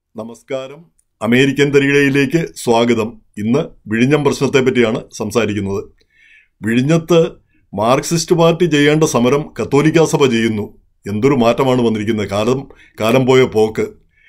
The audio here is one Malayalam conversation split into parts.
നമസ്കാരം അമേരിക്കൻ തരികിടയിലേക്ക് സ്വാഗതം ഇന്ന് വിഴിഞ്ഞം പ്രശ്നത്തെ പറ്റിയാണ് സംസാരിക്കുന്നത് വിഴിഞ്ഞത്ത് മാർക്സിസ്റ്റ് പാർട്ടി ചെയ്യേണ്ട സമരം കത്തോലിക്ക സഭ ചെയ്യുന്നു എന്തൊരു മാറ്റമാണ് വന്നിരിക്കുന്നത് കാലം കാലം പോയ പോക്ക്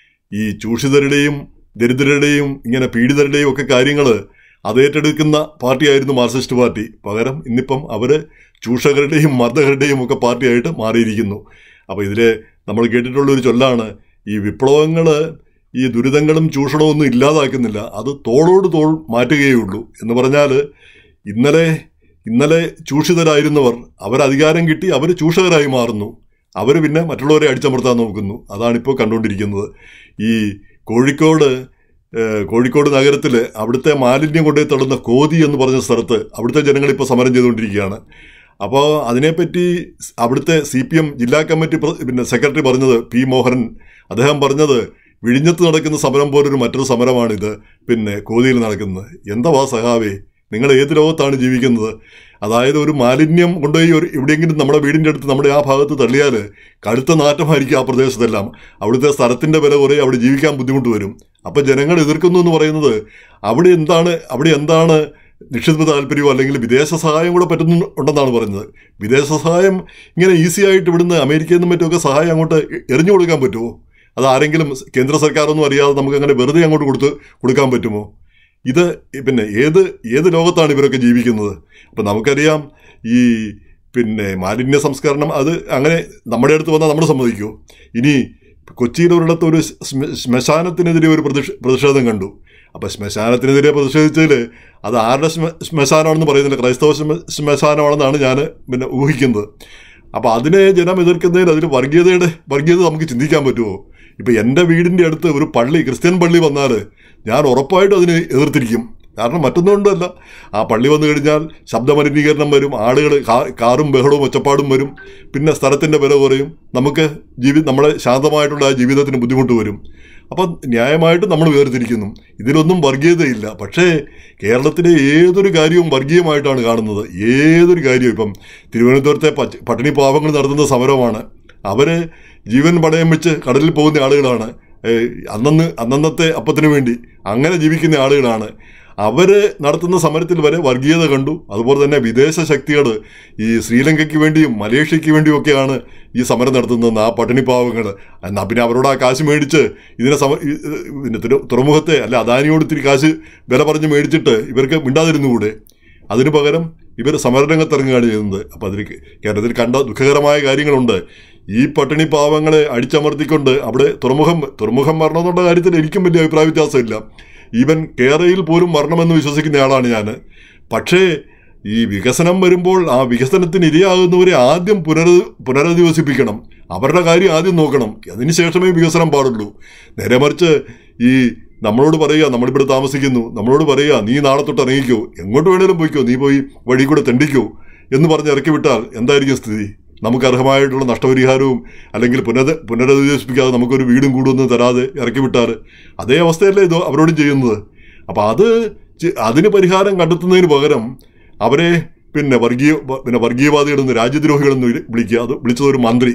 ഈ ചൂഷിതരുടെയും ദരിദ്രരുടെയും ഇങ്ങനെ പീഡിതരുടെയും ഒക്കെ കാര്യങ്ങൾ അതേറ്റെടുക്കുന്ന പാർട്ടിയായിരുന്നു മാർക്സിസ്റ്റ് പാർട്ടി പകരം ഇന്നിപ്പം അവര് ചൂഷകരുടെയും മർദ്ദകരുടെയും ഒക്കെ പാർട്ടിയായിട്ട് മാറിയിരിക്കുന്നു അപ്പോൾ ഇതിൽ നമ്മൾ കേട്ടിട്ടുള്ള ഒരു ചൊല്ലാണ് ഈ വിപ്ലവങ്ങൾ ഈ ദുരിതങ്ങളും ചൂഷണവും ഒന്നും ഇല്ലാതാക്കുന്നില്ല അത് തോളോട് തോൾ മാറ്റുകയുള്ളൂ എന്ന് പറഞ്ഞാൽ ഇന്നലെ ഇന്നലെ ചൂഷിതരായിരുന്നവർ അവർ അധികാരം കിട്ടി അവർ ചൂഷകരായി മാറുന്നു അവർ പിന്നെ മറ്റുള്ളവരെ അടിച്ചമർത്താൻ നോക്കുന്നു അതാണിപ്പോൾ കണ്ടുകൊണ്ടിരിക്കുന്നത് ഈ കോഴിക്കോട് ഏഹ്, കോഴിക്കോട് നഗരത്തിൽ അവിടുത്തെ മാലിന്യം കൊണ്ടുപോയി തള്ളുന്ന കോതി എന്ന് പറഞ്ഞ സ്ഥലത്ത് അവിടുത്തെ ജനങ്ങൾ ഇപ്പോൾ സമരം ചെയ്തുകൊണ്ടിരിക്കുകയാണ് അപ്പോൾ അതിനെപ്പറ്റി അവിടുത്തെ സി പി എം ജില്ലാ കമ്മിറ്റി പ്ര- പിന്നെ സെക്രട്ടറി പറഞ്ഞത് പി മോഹനൻ അദ്ദേഹം പറഞ്ഞത് വിഴിഞ്ഞത്ത് നടക്കുന്ന സമരം പോലൊരു മറ്റൊരു സമരമാണിത് പിന്നെ കോതിയിൽ നടക്കുന്നത് എന്താ സഹാവേ നിങ്ങൾ ഏത് ലോകത്താണ് ജീവിക്കുന്നത് അതായത് ഒരു മാലിന്യം കൊണ്ടുപോയി ഒരു എവിടെയെങ്കിലും നമ്മുടെ വീടിൻ്റെ അടുത്ത് നമ്മുടെ ആ ഭാഗത്ത് തള്ളിയാൽ കടുത്ത നാറ്റമായിരിക്കും ആ പ്രദേശത്തെല്ലാം അവിടുത്തെ സ്ഥലത്തിൻ്റെ വില കുറേ അവിടെ ജീവിക്കാൻ ബുദ്ധിമുട്ട് വരും അപ്പം ജനങ്ങൾ എതിർക്കുന്നു എന്ന് പറയുന്നത് അവിടെ എന്താണ് അവിടെ എന്താണ് നിക്ഷിപ്ത താല്പര്യമോ അല്ലെങ്കിൽ വിദേശ സഹായം കൂടെ പറ്റുന്നു ഉണ്ടെന്നാണ് പറഞ്ഞത് വിദേശ സഹായം ഇങ്ങനെ ഈസി ആയിട്ട് ഇവിടുന്ന് അമേരിക്കയിൽ നിന്നും മറ്റുമൊക്കെ സഹായം അങ്ങോട്ട് എറിഞ്ഞു കൊടുക്കാൻ പറ്റുമോ അത് ആരെങ്കിലും കേന്ദ്ര സർക്കാരൊന്നും അറിയാതെ നമുക്ക് അങ്ങനെ വെറുതെ അങ്ങോട്ട് കൊടുത്ത് കൊടുക്കാൻ പറ്റുമോ ഇത് പിന്നെ ഏത് ഏത് ലോകത്താണ് ഇവരൊക്കെ ജീവിക്കുന്നത് അപ്പം നമുക്കറിയാം ഈ പിന്നെ മാലിന്യ സംസ്കരണം അത് അങ്ങനെ നമ്മുടെ അടുത്ത് വന്നാൽ നമ്മൾ സമ്മതിക്കുമോ ഇനി കൊച്ചിയിൽ ഒരിടത്ത് ഒരു ശ്മ- ശ്മശാനത്തിനെതിരെ ഒരു പ്രതിഷ- പ്രതിഷേധം കണ്ടു അപ്പം ശ്മശാനത്തിനെതിരെ പ്രതിഷേധിച്ചതിൽ അത് ആരുടെ ശ്മ ശ്മശാനമാണെന്ന് പറയുന്നില്ല ക്രൈസ്തവ ശ്മ ശ്മശാനമാണെന്നാണ് ഞാൻ പിന്നെ ഊഹിക്കുന്നത് അപ്പോൾ അതിനെ ജനം എതിർക്കുന്നതിൽ അതിൽ വർഗീയതയുടെ വർഗീയത നമുക്ക് ചിന്തിക്കാൻ പറ്റുമോ ഇപ്പം എൻ്റെ വീടിൻ്റെ അടുത്ത് ഒരു പള്ളി ക്രിസ്ത്യൻ പള്ളി വന്നാൽ ഞാൻ ഉറപ്പായിട്ടും അതിനെ എതിർത്തിരിക്കും കാരണം മറ്റൊന്നുകൊണ്ടല്ല ആ പള്ളി വന്നു കഴിഞ്ഞാൽ ശബ്ദമലിനീകരണം വരും ആളുകൾ കാറും ബഹളവും ഒച്ചപ്പാടും വരും പിന്നെ സ്ഥലത്തിൻ്റെ വില കുറയും നമുക്ക് ജീവി നമ്മളെ ശാന്തമായിട്ടുള്ള ആ ജീവിതത്തിന് ബുദ്ധിമുട്ട് വരും അപ്പം ന്യായമായിട്ട് നമ്മൾ വേർതിരിക്കുന്നു ഇതിലൊന്നും വർഗീയതയില്ല പക്ഷേ കേരളത്തിലെ ഏതൊരു കാര്യവും വർഗീയമായിട്ടാണ് കാണുന്നത് ഏതൊരു കാര്യവും ഇപ്പം തിരുവനന്തപുരത്തെ പച്ച പട്ടിണി പാവങ്ങൾ നടത്തുന്ന സമരമാണ് അവര് ജീവൻ പണയം വെച്ച് കടലിൽ പോകുന്ന ആളുകളാണ് ഏഹ് അന്നന്ന് അന്നന്നത്തെ അപ്പത്തിന് വേണ്ടി അങ്ങനെ ജീവിക്കുന്ന ആളുകളാണ് അവര് നടത്തുന്ന സമരത്തിൽ വരെ വർഗീയത കണ്ടു അതുപോലെ തന്നെ വിദേശ ശക്തികൾ ഈ ശ്രീലങ്കയ്ക്ക് വേണ്ടിയും മലേഷ്യയ്ക്ക് വേണ്ടിയും ഒക്കെയാണ് ഈ സമരം നടത്തുന്നത് ആ പട്ടിണി പാവങ്ങൾ എന്നാ പിന്നെ അവരോട് ആ കാശ് മേടിച്ച് ഇതിനെ സമ ഈ, ഏഹ്, പിന്നെ തുര- തുറമുഖത്തെ അല്ല അദാനിയോട് ഇത്തിരി കാശ് വില പറഞ്ഞ് മേടിച്ചിട്ട് ഇവർക്ക് മിണ്ടാതിരുന്നുകൂടെ അതിനു പകരം ഇവർ സമരരംഗത്തിറങ്ങുകയാണ് ചെയ്യുന്നത് അപ്പം അതിൽ കേരളത്തിൽ കണ്ട ദുഃഖകരമായ കാര്യങ്ങളുണ്ട് ഈ പട്ടിണി പാവങ്ങളെ അടിച്ചമർത്തിക്കൊണ്ട് അവിടെ തുറമുഖം തുറമുഖം വരണമെന്നുള്ള കാര്യത്തിൽ എനിക്കും വലിയ അഭിപ്രായ വ്യത്യാസമില്ല ഈവൻ കേരളയിൽ പോലും വരണമെന്ന് വിശ്വസിക്കുന്ന ആളാണ് ഞാൻ പക്ഷേ ഈ വികസനം വരുമ്പോൾ ആ വികസനത്തിന് ഇരയാകുന്നവരെ ആദ്യം പുനര പുനരധിവസിപ്പിക്കണം അവരുടെ കാര്യം ആദ്യം നോക്കണം അതിനുശേഷമേ വികസനം പാടുള്ളൂ നേരെ മറിച്ച് ഈ നമ്മളോട് പറയുക നമ്മളിവിടെ താമസിക്കുന്നു നമ്മളോട് പറയുക നീ നാളെ തൊട്ട് ഇറങ്ങിക്കോ എങ്ങോട്ട് വേണേലും പോയിക്കോ നീ പോയി വഴി കൂടെ തെണ്ടിക്കോ എന്ന് പറഞ്ഞ് ഇറക്കി വിട്ടാൽ എന്തായിരിക്കും സ്ഥിതി നമുക്ക് അർഹമായിട്ടുള്ള നഷ്ടപരിഹാരവും അല്ലെങ്കിൽ പുനര പുനരധിവസിപ്പിക്കാതെ നമുക്കൊരു വീടും കൂടുമൊന്നും തരാതെ ഇറക്കി വിട്ടാൽ അതേ അവസ്ഥയല്ലേ ഇത് അവരോടും ചെയ്യുന്നത് അപ്പം അത് ചെ- അതിന് പരിഹാരം കണ്ടെത്തുന്നതിന് പകരം അവരെ പിന്നെ വർഗീയ പിന്നെ വർഗീയവാദികളെന്ന് രാജ്യദ്രോഹികളെന്ന് വിളിക്കുക അത് വിളിച്ചത് ഒരു മന്ത്രി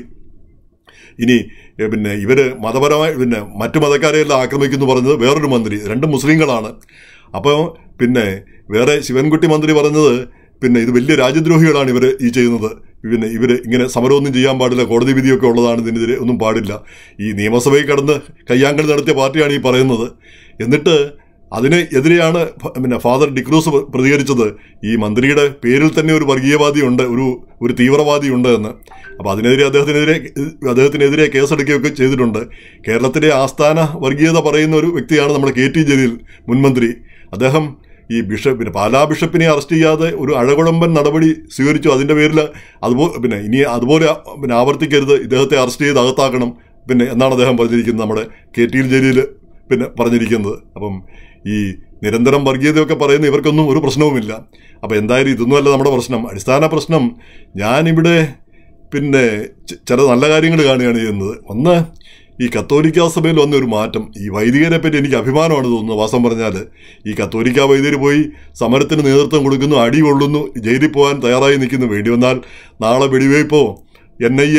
ഇനി എ, പിന്നെ ഇവര് മതപരമായി പിന്നെ മറ്റു മതക്കാരെയെല്ലാം ആക്രമിക്കുന്നു പറഞ്ഞത് വേറൊരു മന്ത്രി രണ്ടും മുസ്ലിങ്ങളാണ് അപ്പോൾ പിന്നെ വേറെ ശിവൻകുട്ടി മന്ത്രി പറഞ്ഞത് പിന്നെ ഇത് വലിയ രാജ്യദ്രോഹികളാണ് ഇവർ ഈ ചെയ്യുന്നത് പിന്നെ ഇവർ ഇങ്ങനെ സമരമൊന്നും ചെയ്യാൻ പാടില്ല കോടതി വിധിയൊക്കെ ഉള്ളതാണ് ഇതിനെതിരെ ഒന്നും പാടില്ല ഈ നിയമസഭയിൽ കടന്ന് കയ്യാങ്കൾ നടത്തിയ പാർട്ടിയാണ് ഈ പറയുന്നത് എന്നിട്ട് അതിന് എതിരെയാണ് ഫ- പിന്നെ ഫാദർ ഡിക്രൂസ് പ്ര- പ്രതികരിച്ചത് ഈ മന്ത്രിയുടെ പേരിൽ തന്നെ ഒരു വർഗീയവാദിയുണ്ട് ഒരു ഒരു തീവ്രവാദിയുണ്ട് എന്ന് അപ്പോൾ അതിനെതിരെ അദ്ദേഹത്തിനെതിരെ അദ്ദേഹത്തിനെതിരെ കേസെടുക്കുകയൊക്കെ ചെയ്തിട്ടുണ്ട് കേരളത്തിലെ ആസ്ഥാന വർഗീയത പറയുന്ന ഒരു വ്യക്തിയാണ് നമ്മുടെ കെ ടി ജലീൽ മുൻമന്ത്രി അദ്ദേഹം ഈ ബിഷപ്പ് പിന്നെ പാലാ ബിഷപ്പിനെ അറസ്റ്റ് ചെയ്യാതെ ഒരു അഴകുഴമ്പൻ നടപടി സ്വീകരിച്ചു അതിൻ്റെ പേരിൽ അതുപോലെ പിന്നെ ഇനി അതുപോലെ പിന്നെ ആവർത്തിക്കരുത് ഇദ്ദേഹത്തെ അറസ്റ്റ് ചെയ്ത് അകത്താക്കണം പിന്നെ എന്നാണ് അദ്ദേഹം പറഞ്ഞിരിക്കുന്നത് നമ്മുടെ കെ ടി ജലീൽ പിന്നെ പറഞ്ഞിരിക്കുന്നത് അപ്പം ഈ നിരന്തരം വർഗീയതയൊക്കെ പറയുന്ന ഇവർക്കൊന്നും ഒരു പ്രശ്നവുമില്ല അപ്പോൾ എന്തായാലും ഇതൊന്നുമല്ല നമ്മുടെ പ്രശ്നം അടിസ്ഥാന പ്രശ്നം ഞാനിവിടെ പിന്നെ ച- ചില നല്ല കാര്യങ്ങൾ കാണുകയാണ് ചെയ്യുന്നത് ഒന്ന് ഈ കത്തോലിക്ക സഭയിൽ വന്ന ഒരു മാറ്റം ഈ വൈദികരെ പറ്റി എനിക്ക് അഭിമാനമാണ് തോന്നുന്നത് വാസം പറഞ്ഞാൽ ഈ കത്തോലിക്ക വൈദികർ പോയി സമരത്തിന് നേതൃത്വം കൊടുക്കുന്നു അടി കൊള്ളുന്നു ജയിലിൽ പോകാൻ തയ്യാറായി നിൽക്കുന്നു വേണ്ടി വന്നാൽ നാളെ വെടിവയ്പ്പോ എൻ ഐ എ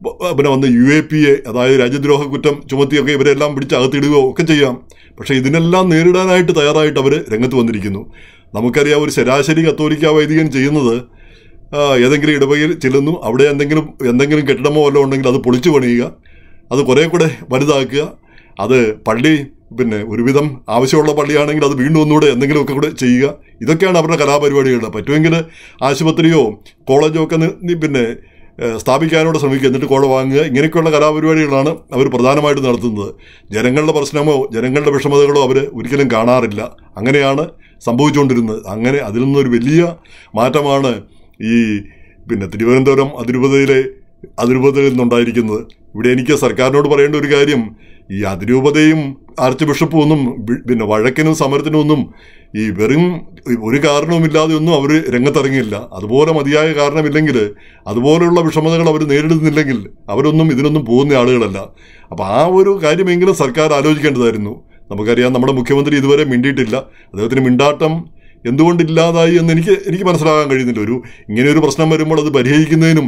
ബ- പിന്നെ വന്ന് യു എ പി എ അതായത് രാജ്യദ്രോഹ കുറ്റം ചുമത്തിയൊക്കെ ഇവരെല്ലാം പിടിച്ച് അകത്തിടുകയോ ഒക്കെ ചെയ്യാം പക്ഷേ ഇതിനെല്ലാം നേരിടാനായിട്ട് തയ്യാറായിട്ട് അവർ രംഗത്ത് വന്നിരിക്കുന്നു നമുക്കറിയാം ഒരു ശരാശരി കത്തോലിക്ക വൈദികൻ ചെയ്യുന്നത് ആ, ഏതെങ്കിലും ഇടവകയിൽ ചെല്ലുന്നു അവിടെ എന്തെങ്കിലും എന്തെങ്കിലും കെട്ടിടമോ വല്ലതും ഉണ്ടെങ്കിൽ അത് പൊളിച്ചു പണിയുക അത് കുറേ കൂടെ വലുതാക്കുക അത് പള്ളി പിന്നെ ഒരുവിധം ആവശ്യമുള്ള പള്ളിയാണെങ്കിൽ അത് വീണ്ടും ഒന്നുകൂടെ എന്തെങ്കിലുമൊക്കെ കൂടെ ചെയ്യുക ഇതൊക്കെയാണ് അവരുടെ കലാപരിപാടികൾ പറ്റുമെങ്കിൽ ആശുപത്രിയോ കോളേജോ ഒക്കെ നി- നി- പിന്നെ ഏഹ്, സ്ഥാപിക്കാനോട് ശ്രമിക്കുക എന്നിട്ട് കോള വാങ്ങുക ഇങ്ങനെയൊക്കെയുള്ള കലാപരിപാടികളാണ് അവർ പ്രധാനമായിട്ട് നടത്തുന്നത് ജനങ്ങളുടെ പ്രശ്നമോ ജനങ്ങളുടെ വിഷമതകളോ അവർ ഒരിക്കലും കാണാറില്ല അങ്ങനെയാണ് സംഭവിച്ചുകൊണ്ടിരുന്നത് അങ്ങനെ അതിൽ നിന്നൊരു വലിയ മാറ്റമാണ് ഈ പിന്നെ തിരുവനന്തപുരം അതിരൂപതയിലെ അതിരൂപതയിൽ നിന്നുണ്ടായിരിക്കുന്നത് ഇവിടെ എനിക്ക് സർക്കാരിനോട് പറയേണ്ട ഒരു കാര്യം ഈ അതിരൂപതയും ആർച്ച് ബിഷപ്പും ഒന്നും വി- പിന്നെ വഴക്കിനും സമരത്തിനും ഒന്നും ഈ വെറും ഒരു കാരണവുമില്ലാതെ ഒന്നും അവർ രംഗത്തിറങ്ങിയില്ല അതുപോലെ മതിയായ കാരണമില്ലെങ്കിൽ അതുപോലെയുള്ള വിഷമതകൾ അവർ നേരിടുന്നില്ലെങ്കിൽ അവരൊന്നും ഇതിനൊന്നും പോകുന്ന ആളുകളല്ല അപ്പോൾ ആ ഒരു കാര്യമെങ്കിലും സർക്കാർ ആലോചിക്കേണ്ടതായിരുന്നു നമുക്കറിയാം നമ്മുടെ മുഖ്യമന്ത്രി ഇതുവരെ മിണ്ടിയിട്ടില്ല അദ്ദേഹത്തിന് മിണ്ടാട്ടം എന്തുകൊണ്ടില്ലാതായി എന്ന് എനിക്ക് എനിക്ക് മനസ്സിലാകാൻ കഴിയുന്നില്ല ഒരു ഇങ്ങനെ ഒരു പ്രശ്നം വരുമ്പോൾ അത് പരിഹരിക്കുന്നതിനും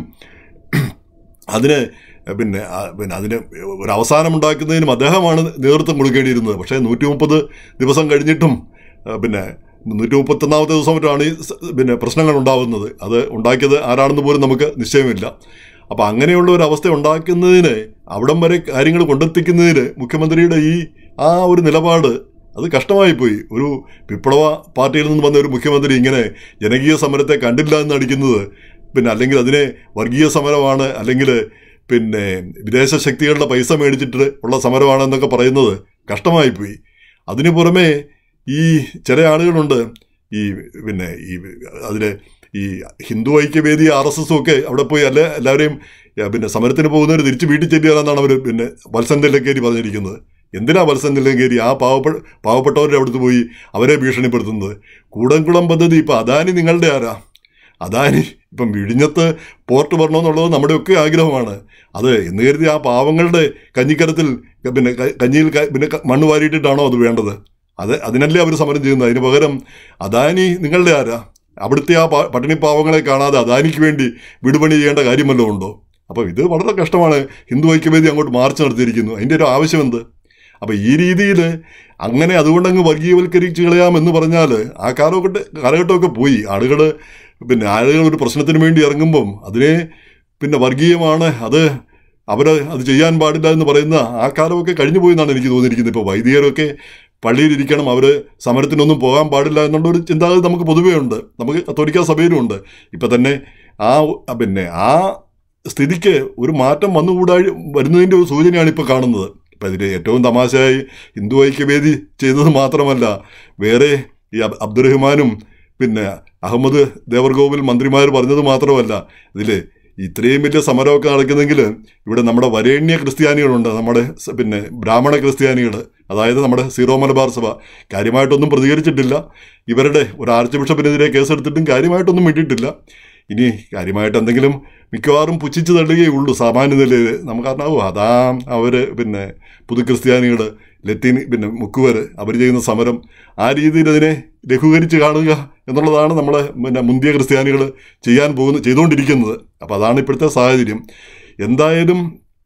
അതിന് പിന്നെ ആ, പിന്നെ അതിന് ഒരു അവസാനം ഉണ്ടാക്കുന്നതിനും അദ്ദേഹമാണ് നേതൃത്വം കൊടുക്കേണ്ടിയിരുന്നത് പക്ഷേ നൂറ്റി മുപ്പത് ദിവസം കഴിഞ്ഞിട്ടും ആ, പിന്നെ നൂറ്റി മുപ്പത്തൊന്നാമത്തെ ദിവസം മറ്റാണ് ഈ സ- പിന്നെ പ്രശ്നങ്ങൾ ഉണ്ടാകുന്നത് അത് ഉണ്ടാക്കിയത് ആരാണെന്ന് പോലും നമുക്ക് നിശ്ചയമില്ല അപ്പോൾ അങ്ങനെയുള്ള ഒരു അവസ്ഥ ഉണ്ടാക്കുന്നതിന് അവിടം വരെ കാര്യങ്ങൾ കൊണ്ടെത്തിക്കുന്നതിന് മുഖ്യമന്ത്രിയുടെ ഈ ആ ഒരു നിലപാട് അത് കഷ്ടമായിപ്പോയി ഒരു വിപ്ലവ പാർട്ടിയിൽ നിന്ന് വന്ന ഒരു മുഖ്യമന്ത്രി ഇങ്ങനെ ജനകീയ സമരത്തെ കണ്ടില്ല എന്ന് നടിക്കുന്നത് പിന്നെ അല്ലെങ്കിൽ അതിനെ വർഗീയ സമരമാണ് അല്ലെങ്കിൽ പിന്നെ വിദേശ ശക്തികളുടെ പൈസ മേടിച്ചിട്ട് ഉള്ള സമരമാണെന്നൊക്കെ പറയുന്നത് കഷ്ടമായിപ്പോയി അതിനു പുറമെ ഈ ചില ആളുകളുണ്ട് ഈ പിന്നെ ഈ അതിലെ ഈ ഹിന്ദു ഐക്യവേദി ആർ എസ് എസും ഒക്കെ അവിടെ പോയി അല്ലെ എല്ലാവരെയും ഏ, പിന്നെ സമരത്തിന് പോകുന്നവർ തിരിച്ച് വീട്ടിൽ ചെല്ലുകയെന്നാണ് അവർ പിന്നെ വത്സൻ തില്ലങ്കേരി പറഞ്ഞിരിക്കുന്നത് എന്തിനാ വത്സൻ തില്ലങ്കേരി ആ പാവപ്പെട്ട പാവപ്പെട്ടവരുടെ അടുത്ത് പോയി അവരെ ഭീഷണിപ്പെടുത്തുന്നത് കൂടംകുളം പദ്ധതി ഇപ്പം അദാനി നിങ്ങളുടെ ആരാ അദാനി ഇപ്പം വിഴിഞ്ഞത്ത് പോർട്ട് വരണമെന്നുള്ളത് നമ്മുടെയൊക്കെ ആഗ്രഹമാണ് അത് എന്ന് കരുതി ആ പാവങ്ങളുടെ കഞ്ഞിക്കരത്തിൽ പിന്നെ ക- കഞ്ഞിയിൽ ക- പിന്നെ ക- മണ്ണ് വാരിയിട്ടിട്ടാണോ അത് വേണ്ടത് അത് അതിനല്ലേ അവർ സമരം ചെയ്യുന്നത് അതിന് പകരം അദാനി നിങ്ങളുടെ ആരാ അവിടുത്തെ ആ പ- പട്ടിണി പാവങ്ങളെ കാണാതെ അദാനിക്ക് വേണ്ടി വീടുപണി ചെയ്യേണ്ട കാര്യമല്ലോ ഉണ്ടോ അപ്പോൾ ഇത് വളരെ കഷ്ടമാണ് ഹിന്ദു ഐക്യവേദി അങ്ങോട്ട് മാർച്ച് നടത്തിയിരിക്കുന്നു അതിൻ്റെ ഒരു ആവശ്യം എന്ത് അപ്പോൾ ഈ രീതിയിൽ അങ്ങനെ അതുകൊണ്ടങ്ങ് വർഗീയവൽക്കരിച്ച് കളയാമെന്ന് പറഞ്ഞാൽ ആ കാലഘട്ട കാലഘട്ടമൊക്കെ പോയി ആളുകൾ പിന്നെ ആളുകൾ ഒരു പ്രശ്നത്തിന് വേണ്ടി ഇറങ്ങുമ്പം അതിനെ പിന്നെ വർഗീയമാണ് അത് അവർ അത് ചെയ്യാൻ പാടില്ല എന്ന് പറയുന്ന ആ കാലമൊക്കെ കഴിഞ്ഞു പോയി എന്നാണ് എനിക്ക് തോന്നിയിരിക്കുന്നത് ഇപ്പോൾ വൈദികരൊക്കെ പള്ളിയിലിരിക്കണം അവർ സമരത്തിനൊന്നും പോകാൻ പാടില്ല എന്നുള്ള ഒരു ചിന്താഗതി നമുക്ക് പൊതുവേ ഉണ്ട് നമുക്ക് കത്തോലിക്ക സഭയിലും ഉണ്ട് ഇപ്പം തന്നെ ആ പിന്നെ ആ സ്ഥിതിക്ക് ഒരു മാറ്റം വന്നുകൂടാ വരുന്നതിൻ്റെ ഒരു സൂചനയാണ് ഇപ്പോൾ കാണുന്നത് ഇപ്പം ഇതിൽ ഏറ്റവും തമാശയായി ഹിന്ദു ഐക്യവേദി ചെയ്തത് മാത്രമല്ല വേറെ ഈ അബ് അബ്ദുറഹ്മാനും പിന്നെ അഹമ്മദ് ദേവർഗോവിൽ മന്ത്രിമാർ പറഞ്ഞത് മാത്രമല്ല ഇതിൽ ഇത്രയും വലിയ സമരമൊക്കെ നടക്കുന്നെങ്കിൽ ഇവിടെ നമ്മുടെ വരേണ്യ ക്രിസ്ത്യാനികളുണ്ട് നമ്മുടെ സ- പിന്നെ ബ്രാഹ്മണ ക്രിസ്ത്യാനികൾ അതായത് നമ്മുടെ സീറോ മലബാർ സഭ കാര്യമായിട്ടൊന്നും പ്രതികരിച്ചിട്ടില്ല ഇവരുടെ ഒരു ആർച്ച് ബിഷപ്പിനെതിരെ കേസെടുത്തിട്ടും കാര്യമായിട്ടൊന്നും വിട്ടിട്ടില്ല ഇനി കാര്യമായിട്ട് എന്തെങ്കിലും മിക്കവാറും പുച്ഛിച്ച് തള്ളുകയുള്ളൂ സാമാന്യ നിലയിൽ നമുക്കറിയാവോ അതാ അവർ പിന്നെ പുതുക്രിസ്ത്യാനികൾ ലത്തീൻ പിന്നെ മുക്കുവർ അവർ ചെയ്യുന്ന സമരം ആ രീതിയിൽ അതിനെ ലഘൂകരിച്ച് കാണുക എന്നുള്ളതാണ് നമ്മളെ പിന്നെ മുന്തിയ ക്രിസ്ത്യാനികൾ ചെയ്യാൻ പോകുന്ന ചെയ്തുകൊണ്ടിരിക്കുന്നത് അപ്പോൾ അതാണ് ഇപ്പോഴത്തെ സാഹചര്യം എന്തായാലും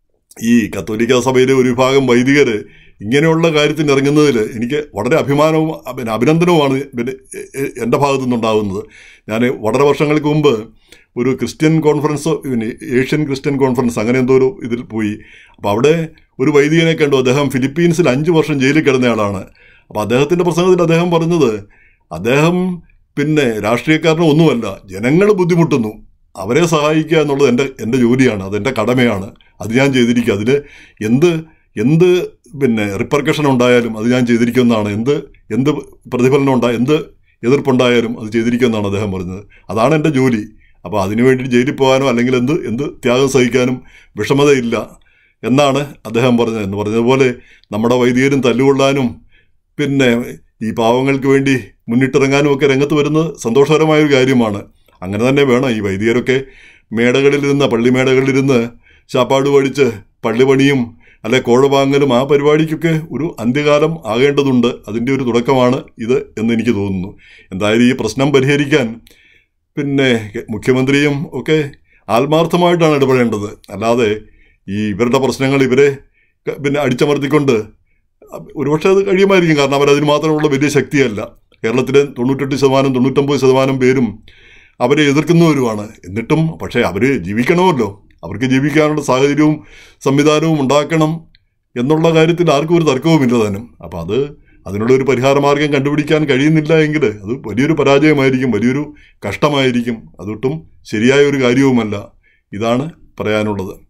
ഈ കത്തോലിക്ക സഭയിലെ ഒരു വിഭാഗം വൈദികർ ഇങ്ങനെയുള്ള കാര്യത്തിന് ഇറങ്ങുന്നതിൽ എനിക്ക് വളരെ അഭിമാനവും അ- പിന്നെ അഭിനന്ദനവുമാണ് പിന്നെ എ- എ- എൻ്റെ ഭാഗത്തു നിന്നുണ്ടാകുന്നത് ഞാൻ വളരെ വർഷങ്ങൾക്ക് മുമ്പ് ഒരു ക്രിസ്ത്യൻ കോൺഫറൻസ് പിന്നെ ഏഷ്യൻ ക്രിസ്ത്യൻ കോൺഫറൻസ് അങ്ങനെ എന്തോ ഒരു ഇതിൽ പോയി അപ്പോൾ അവിടെ ഒരു വൈദികനെ കണ്ടു അദ്ദേഹം ഫിലിപ്പീൻസിൽ അഞ്ച് വർഷം ജയിലിൽ കിടന്നയാളാണ് അപ്പോൾ അദ്ദേഹത്തിൻ്റെ പ്രസംഗത്തിൽ അദ്ദേഹം പറഞ്ഞത് അദ്ദേഹം പിന്നെ രാഷ്ട്രീയക്കാരനോ ഒന്നുമല്ല ജനങ്ങൾ ബുദ്ധിമുട്ടുന്നു അവരെ സഹായിക്കുക എന്നുള്ളത് എൻ്റെ എൻ്റെ ജോലിയാണ് അതെൻ്റെ കടമയാണ് അത് ഞാൻ ചെയ്തിരിക്കുക അതിൽ എന്ത് എന്ത് പിന്നെ റിപ്പർക്കഷൻ ഉണ്ടായാലും അത് ഞാൻ ചെയ്തിരിക്കുമെന്നാണ് എന്ത് എന്ത് പ്രതിഫലനം ഉണ്ടാ എന്ത് എതിർപ്പുണ്ടായാലും അത് ചെയ്തിരിക്കുമെന്നാണ് അദ്ദേഹം പറഞ്ഞത് അതാണ് എൻ്റെ ജോലി അപ്പോൾ അതിനു വേണ്ടി ജയിലിൽ പോകാനോ അല്ലെങ്കിൽ എന്ത് എന്ത് ത്യാഗം സഹിക്കാനും വിഷമതയില്ല എന്നാണ് അദ്ദേഹം പറഞ്ഞത് എന്ന് പറഞ്ഞതുപോലെ നമ്മുടെ വൈദികരും തല്ലുകൊള്ളാനും പിന്നെ ഈ പാവങ്ങൾക്ക് വേണ്ടി മുന്നിട്ടിറങ്ങാനും ഒക്കെ രംഗത്ത് വരുന്നത് സന്തോഷകരമായ ഒരു കാര്യമാണ് അങ്ങനെ തന്നെ വേണം ഈ വൈദികരൊക്കെ മേടകളിലിരുന്ന് പള്ളിമേടകളിലിരുന്ന് ശാപ്പാട് പഠിച്ച് പള്ളി പണിയും അല്ലെ കോഴ വാങ്ങലും ആ പരിപാടിക്കൊക്കെ ഒരു അന്ത്യകാലം ആകേണ്ടതുണ്ട് അതിൻ്റെ ഒരു തുടക്കമാണ് ഇത് എന്ന് എനിക്ക് തോന്നുന്നു എന്തായാലും ഈ പ്രശ്നം പരിഹരിക്കാൻ പിന്നെ മുഖ്യമന്ത്രിയും ഒക്കെ ആത്മാർത്ഥമായിട്ടാണ് ഇടപെടേണ്ടത് അല്ലാതെ ഈ ഇവരുടെ പ്രശ്നങ്ങൾ ഇവരെ ക- പിന്നെ അടിച്ചമർത്തിക്കൊണ്ട് ഒരുപക്ഷെ അത് കഴിയുമായിരിക്കും കാരണം അവരതിന് മാത്രമുള്ള വലിയ ശക്തിയല്ല കേരളത്തിലെ തൊണ്ണൂറ്റെട്ട് ശതമാനം തൊണ്ണൂറ്റൊമ്പത് ശതമാനം പേരും അവരെ എതിർക്കുന്നവരുമാണ് എന്നിട്ടും പക്ഷേ അവർ ജീവിക്കണമല്ലോ അവർക്ക് ജീവിക്കാനുള്ള സാഹചര്യവും സംവിധാനവും ഉണ്ടാക്കണം എന്നുള്ള കാര്യത്തിൽ ആർക്കും ഒരു തർക്കവുമില്ല താനും അപ്പം അത് അതിനുള്ള ഒരു പരിഹാരമാർഗം കണ്ടുപിടിക്കാൻ കഴിയുന്നില്ല എങ്കിൽ അത് വലിയൊരു പരാജയമായിരിക്കും വലിയൊരു കഷ്ടമായിരിക്കും അതൊട്ടും ശരിയായ ഒരു കാര്യവുമല്ല ഇതാണ് പറയാനുള്ളത്